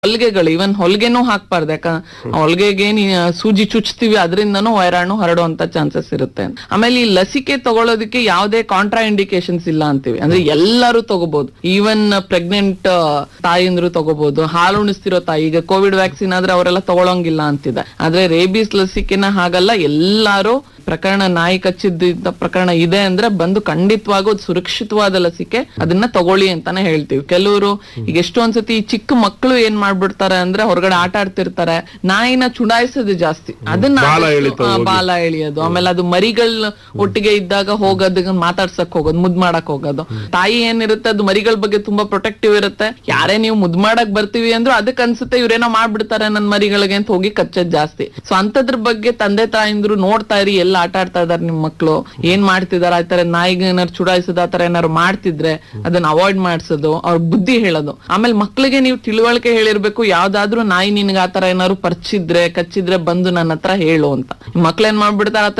ಹೊಲಿಗೆಗಳು ಇವನ್ ಹೊಲಿಗೆನೂ ಹಾಕ್ಬಾರ್ದು ಯಾಕ ಹೊಲಿಗೆಗೆ ನೀ ಸೂಜಿ ಚುಚ್ತೀವಿ ಅದರಿಂದನೂ ವೈರಾಣು ಹರಡುವಂತ ಚಾನ್ಸಸ್ ಇರುತ್ತೆ ಆಮೇಲೆ ಈ ಲಸಿಕೆ ತಗೊಳ್ಳೋದಕ್ಕೆ ಯಾವುದೇ ಕಾಂಟ್ರಾ ಇಂಡಿಕೇಶನ್ಸ್ ಇಲ್ಲ ಅಂತೀವಿ ಅಂದ್ರೆ ಎಲ್ಲರೂ ತಗೋಬಹುದು ಈವನ್ ಪ್ರೆಗ್ನೆಂಟ್ ತಾಯಿಂದ್ರು ತಗೋಬಹುದು ಹಾಲು ಉಣಿಸ್ತಿರೋ ತಾಯಿ ಈಗ ಕೋವಿಡ್ ವ್ಯಾಕ್ಸಿನ್ ಆದ್ರೆ ಅವರೆಲ್ಲ ತಗೊಳಂಗಿಲ್ಲ ಅಂತಿದೆ ಆದ್ರೆ ರೇಬಿಸ್ ಲಸಿಕೆನ ಹಾಗಲ್ಲ ಎಲ್ಲಾರು ಪ್ರಕರಣ ನಾಯಿ ಕಚ್ಚಿದ್ದ ಪ್ರಕರಣ ಇದೆ ಅಂದ್ರೆ ಬಂದು ಖಂಡಿತವಾಗೂ ಅದ್ ಸುರಕ್ಷಿತವಾದ ಲಸಿಕೆ ಅದನ್ನ ತಗೊಳ್ಳಿ ಅಂತಾನೆ ಹೇಳ್ತೀವಿ ಕೆಲವರು ಈಗ ಎಷ್ಟೊಂದ್ಸತಿ ಈ ಚಿಕ್ಕ ಮಕ್ಕಳು ಏನ್ ಮಾಡ್ಬಿಡ್ತಾರೆ ಅಂದ್ರೆ ಹೊರಗಡೆ ಆಟ ಆಡ್ತಿರ್ತಾರೆ ನಾಯಿನ ಚುಡಾಯಿಸೋದು ಜಾಸ್ತಿ ಅದನ್ನ ಬಾಲ ಆದಷ್ಟು- ಎಳಿತಾ ಆ, ಹೋಗಿ. ಬಾಲ ಎಳಿಯೋದು ಆಮೇಲೆ ಅದು ಮರಿಗಳ ಒಟ್ಟಿಗೆ ಇದ್ದಾಗ ಹೋಗೋದು ಮಾತಾಡ್ಸಕ್ ಹೋಗೋದು ಮುದ್ ಮಾಡಕ್ ಹೋಗೋದು ತಾಯಿ ಏನಿರುತ್ತೆ ಅದು ಮರಿಗಳ ಬಗ್ಗೆ ತುಂಬಾ ಪ್ರೊಟೆಕ್ಟಿವ್ ಇರುತ್ತೆ ಯಾರೇ ನೀವು ಮುದ್ ಮಾಡಕ್ ಬರ್ತೀವಿ ಅಂದ್ರೂ ಅದಕ್ಕೆ ಅನ್ಸುತ್ತೆ ಇವ್ರೇನೋ ಮಾಡ್ಬಿಡ್ತಾರೆ ನನ್ ಮರಿಗಳಿಗೆ ಅಂತ ಹೋಗಿ ಕಚ್ಚೋದ್ ಜಾಸ್ತಿ ಸೊ ಅಂತದ್ರ ಬಗ್ಗೆ ತಂದೆ ತಾಯಿಂದ್ರು ನೋಡ್ತಾ ಇರಿ ಎಲ್ಲ ಆಟ ಆಡ್ತಾ ಇದಾರೆ ನಿಮ್ ಮಕ್ಳು ಏನ್ ಮಾಡ್ತಿದಾರ ಆ ತರ ನಾಯಿಗೆ ಏನಾರು ಚುಡಾಯಿಸೋದು ಆ ತರ ಏನಾರು ಮಾಡ್ತಿದ್ರೆ ಅದನ್ನ ಅವಾಯ್ಡ್ ಮಾಡ್ಸೋದು ಅವ್ರ ಬುದ್ಧಿ ಹೇಳೋದು ಆಮೇಲೆ ಮಕ್ಳಿಗೆ ನೀವು ತಿಳುವಳಿಕೆ ಹೇಳಿರ್ಬೇಕು ಯಾವ್ದಾದ್ರು ನಾಯಿ ನಿನ್ಗೆ ಆತರ ಏನಾದ್ರು ಪರ್ಚಿದ್ರೆ ಕಚ್ಚಿದ್ರೆ ಬಂದು ನನ್ನ ಹತ್ರ ಹೇಳು ಅಂತ ಮಕ್ಳು ಏನ್ ಮಾಡ್ಬಿಡ್ತಾರ